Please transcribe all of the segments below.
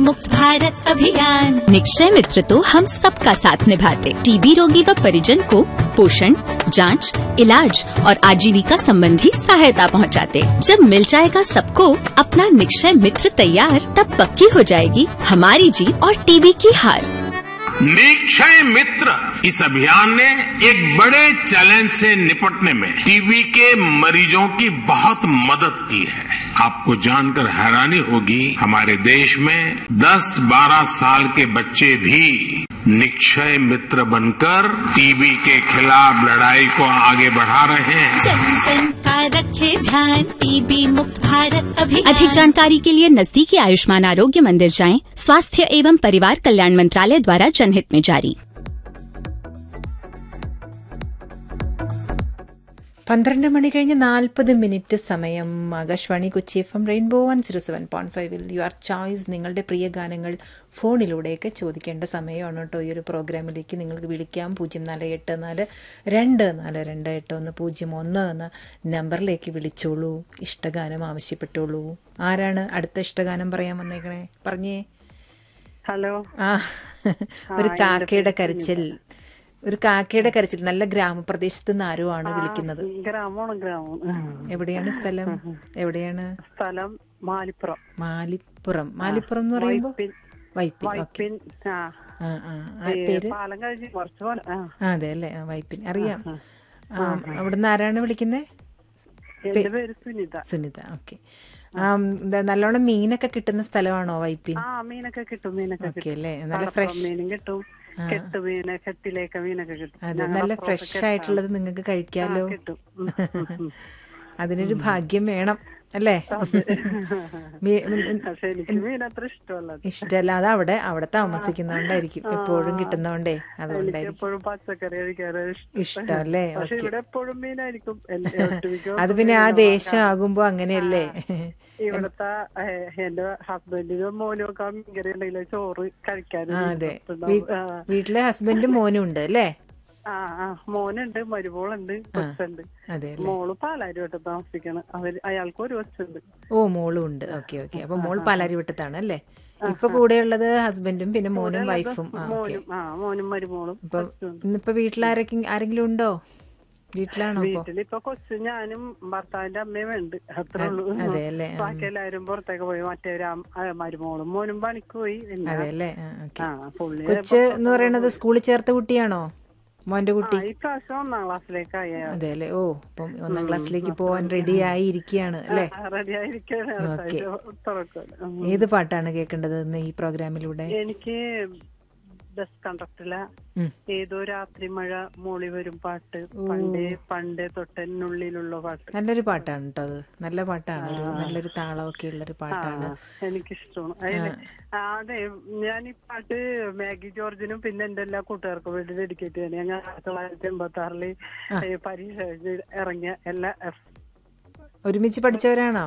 मुक्त भारत अभियान निक्षय मित्र तो हम सबका साथ निभाते टीबी रोगी व परिजन को पोषण जांच, इलाज और आजीविका संबंधी सहायता पहुंचाते। जब मिल जाएगा सबको अपना निक्षय मित्र तैयार तब पक्की हो जाएगी हमारी जीत और टीबी की हार निक्षय मित्र इस अभियान ने एक बड़े चैलेंज से निपटने में टीबी के मरीजों की बहुत मदद की है आपको जानकर हैरानी होगी हमारे देश में 10-12 साल के बच्चे भी निक्षय मित्र बनकर टीबी के खिलाफ लड़ाई को आगे बढ़ा रहे हैं जन जन का रखे ध्यान टीबी मुक्त भारत अभियान अधिक जानकारी के लिए नजदीकी आयुष्मान आरोग्य मंदिर जाएं स्वास्थ्य एवं परिवार कल्याण मंत्रालय द्वारा जनहित में जारी പന്ത്രണ്ട് മണി കഴിഞ്ഞ് നാൽപ്പത് മിനിറ്റ് സമയം Akashvani Kochi F M rainbow one zero seven point ഫൈവിൽ യുവർ ചോയ്സ് നിങ്ങളുടെ പ്രിയ ഗാനങ്ങൾ ഫോണിലൂടെയൊക്കെ ചോദിക്കേണ്ട സമയമാണ് കേട്ടോ ഈ ഒരു പ്രോഗ്രാമിലേക്ക് നിങ്ങൾക്ക് വിളിക്കാം പൂജ്യം നാല് എട്ട് നാല് രണ്ട് നാല് രണ്ട് എട്ട് ഒന്ന് പൂജ്യം ഒന്ന് എന്ന നമ്പറിലേക്ക് വിളിച്ചോളൂ ഇഷ്ടഗാനം ആവശ്യപ്പെട്ടോളൂ ആരാണ് അടുത്ത ഇഷ്ടഗാനം പറയാൻ വന്നേക്കണേ പറഞ്ഞേ ഹലോ ആ ഒരു കാക്കയുടെ കരച്ചിൽ ഒരു കാക്കയുടെ കരച്ചിൽ നല്ല ഗ്രാമപ്രദേശത്ത് നിന്ന് ആരോ ആണ് വിളിക്കുന്നത് ഗ്രാമമാണ് ഗ്രാമം എവിടെയാണ് സ്ഥലം എവിടെയാണ് സ്ഥലം മാലിപ്പുറം മാലിപ്പുറം മാലിപ്പുറം എന്ന് പറയുമ്പോ വൈപ്പിൻ. വൈപ്പിൻ ഓക്കെ വൈപ്പിൻ ആ ആ ആ ആ ഈ പേര് പാലം കഴിഞ്ഞ് കുറച്ച് പോലെ ആ ആ അതെ അല്ലേ ആ വൈപ്പിൻ അറിയാം ആ, അവിടുന്ന് ആരാണ് വിളിക്കുന്നത് എന്റെ പേര് സുനിത സുനിത ഓക്കെ നല്ലോണം മീനൊക്കെ കിട്ടുന്ന സ്ഥലമാണോ വൈപ്പിൻ ആ മീനൊക്കെ കിട്ടും മീനൊക്കെ ഓക്കെ കിട്ടും അല്ലേ നല്ല കടപ്പുറം ഫ്രഷ് മീനും കിട്ടും കെട്ട് മീന് കെട്ടിലേക്ക് മീനൊക്കെ കിട്ടും അതെ ഞങ്ങളുടെ നല്ല അപ്പുറത്തൊക്കെ ഫ്രഷ് ആയിട്ടുള്ളത് നിങ്ങൾക്ക് കഴിക്കാലോ ആ, കിട്ടും ഉം, ഉം, ഉം. അതിനൊരു ഭാഗ്യം വേണം അല്ലേ മീ- ഉം, ഉം, പക്ഷെ എനിക്ക് മീൻ അത്ര ഇഷ്ടമല്ല ഇഷ്ടമല്ല അത് അവിടെ അവിടെ താമസിക്കുന്നോണ്ടായിരിക്കും എപ്പോഴും കിട്ടുന്നോണ്ടേ എനിക്ക് അതുകൊണ്ടായിരിക്കും എപ്പോഴും പച്ചക്കറി കഴിക്കാറ് ഇഷ്ടം അല്ലേ പക്ഷെ ഓക്കെ ഇവിടെ എപ്പോഴും മീനായിരിക്കും എന്റെ ഒട്ടുമിക്ക അത് പിന്നെ ആ ദേശം ആകുമ്പോ അങ്ങനെയല്ലേ ഇവിടുത്തെ ഏഹ്, എന്റെ ഹസ്ബൻഡിനും മോനും ഒക്കെ ആ മീൻകറി ഉണ്ടെങ്കിൽ ചോറ് കഴിക്കാൻ ആ അതെ വീ- വീട്ടിലെ ഹസ്ബൻഡും മോനും ഉണ്ട് അല്ലേ ആ ആ മോനുണ്ട് മരുമോളുണ്ട് കൊച്ചുണ്ട് അതെ അല്ലേ മോള് പാലാരിവട്ടം താമസിക്കണം അവര് അയാൾക്ക് ഒരു കൊച്ചുണ്ട് ഓ മോളും ഉണ്ട് ഓക്കെ ഓക്കെ അപ്പൊ മോൾ പാലാരിവട്ടത്താണ് അല്ലേ ഇപ്പൊ കൂടെയുള്ളത് ഹസ്ബൻഡും പിന്നെ മോനും വൈഫും ആ ഓക്കെ മോനും ആ മോനും മരുമോളും അപ്പൊ ഇന്നിപ്പോ വീട്ടിലാരൊക്കെ ആരെങ്കിലും ഉണ്ടോ വീട്ടിലാണോ ഇപ്പൊ വീട്ടിലിപ്പൊ കൊച്ചു ഞാനും ഭർത്താവിന്റെ അമ്മയും ഉണ്ട് അത്രേ ഉള്ളൂ അതെ അല്ലേ ആ, ബാക്കി എല്ലാവരും പുറത്തേക്ക് പോയി മറ്റേ മരുമോളും മോനും പണിക്ക് പോയി പിന്നെ അതെ അല്ലേ ആ, ഓക്കെ ആ പുള്ളി കൊച്ച് എന്ന് പറയുന്നത് സ്കൂളിൽ ചേർത്ത കുട്ടിയാണോ മോന്റെ കുട്ടി ആ, ഈ പ്രാവശ്യം ഒന്നാം ക്ലാസ്സിലേക്കായി അതെ അല്ലേ ഓ അപ്പം ഒന്നാം ക്ലാസ്സിലേക്ക് പോവാൻ റെഡി ആയി ഇരിക്കുകയാണ് അല്ലേ റെഡി ആയിരിക്കാണ് ഓക്കെ. തുറക്കുമല്ലോ ഉം. ഏത് പാട്ടാണ് കേൾക്കേണ്ടത് ഇന്ന് ഈ പ്രോഗ്രാമിലൂടെ എനിക്ക് ബസ് കണ്ടക്ടറിലെ ഉം. ഏതോ രാത്രി മഴ മൂളി വരും പാട്ട് പണ്ടേ പണ്ടേ തൊട്ടെന്നുള്ളിലുള്ള പാട്ട് നല്ലൊരു പാട്ടാണ് കേട്ടോ അത് നല്ല പാട്ടാണ് ഒരു നല്ലൊരു താളമൊക്കെ ഉള്ളൊരു പാട്ടാണ് എനിക്കിഷ്ടമാണ് അതിന് ആ, അതെ ഞാൻ ഈ പാട്ട് മാഗി ജോർജിനും പിന്നെ എന്റെ എല്ലാ കൂട്ടുകാർക്കും വേണ്ടി ഡെഡിക്കേറ്റ് ചെയ്യാൻ ഞാൻ ആയിരത്തി തൊള്ളായിരത്തി എൺപത്തി ആറില് പരീക്ഷ എഴുതി ഇറങ്ങിയ എല്ലാ എഫ് ഒരുമിച്ച് പഠിച്ചവരാണോ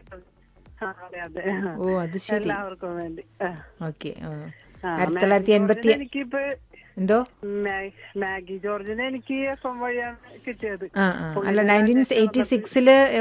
അതെ അതെ ഓ അത് ശരി എല്ലാവർക്കും വേണ്ടി ആ. ഓക്കെ ആ, ആയിരത്തി മാഗി തൊള്ളായിരത്തി എൺപത്തി ജോർജിനെ എനിക്കിപ്പോ എന്തോ മാ- മാഗി ജോർജിനെ എനിക്ക് എഫ് എം വഴിയാണ് കിട്ടിയത് ആ ആ അല്ല നയൻറ്റീൻ എയ്റ്റി സിക്സില്